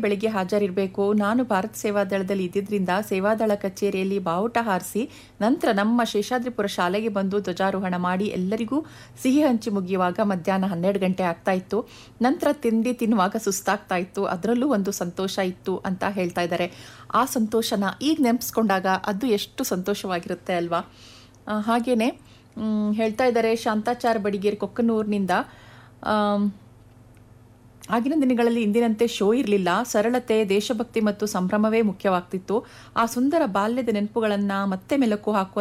ಬೆಳಿಗ್ಗೆ ಹಾಜರಿರಬೇಕು ನಾನು ಭಾರತ ಸೇವಾದಳದಲ್ಲಿ ಇದ್ದಿದ್ದರಿಂದ ಸೇವಾದಳ ಕಚೇರಿಯಲ್ಲಿ ಬಾವುಟ ಹಾರಿಸಿ ನಂತರ ನಮ್ಮ ಶೇಷಾದ್ರಿಪುರ ಶಾಲೆಗೆ ಬಂದು ಧ್ವಜಾರೋಹಣ ಮಾಡಿ ಎಲ್ಲರಿಗೂ ಸಿಹಿ ಹಂಚಿ ಮುಗಿಯುವಾಗ ಮಧ್ಯಾಹ್ನ ಹನ್ನೆರಡು ಗಂಟೆ ಆಗ್ತಾ ಇತ್ತು ನಂತರ ತಿಂಡಿ ತಿನ್ನುವಾಗ ಸುಸ್ತಾಗ್ತಾ ಇತ್ತು ಅದರಲ್ಲೂ ಒಂದು ಸಂತೋಷ ಇತ್ತು ಅಂತ ಹೇಳ್ತಾ ಇದ್ದಾರೆ ಆ ಸಂತೋಷನ ಈಗ ನೆನೆಸ್ಕೊಂಡಾಗ ಅದು ಎಷ್ಟು ಸಂತೋಷವಾಗಿರುತ್ತೆ ಅಲ್ವಾ ಆ, ಹಾಗೇನೆ ಮ್, ಹೇಳ್ತಾ ಇದ್ದಾರೆ ಶಾಂತಾಚಾರ ಬಡಿಗೇರಿ ಕೊಕ್ಕನೂರಿನಿಂದ ಆಮ್, ಆಗಿನ ದಿನಗಳಲ್ಲಿ ಇಂದಿನಂತೆ ಶೋ ಇರಲಿಲ್ಲ ಸರಳತೆ ದೇಶಭಕ್ತಿ ಮತ್ತು ಸಂಭ್ರಮವೇ ಮುಖ್ಯವಾಗ್ತಿತ್ತು ಆ ಸುಂದರ ಬಾಲ್ಯದ ನೆನಪುಗಳನ್ನು ಮತ್ತೆ ಮೆಲುಕು ಹಾಕುವ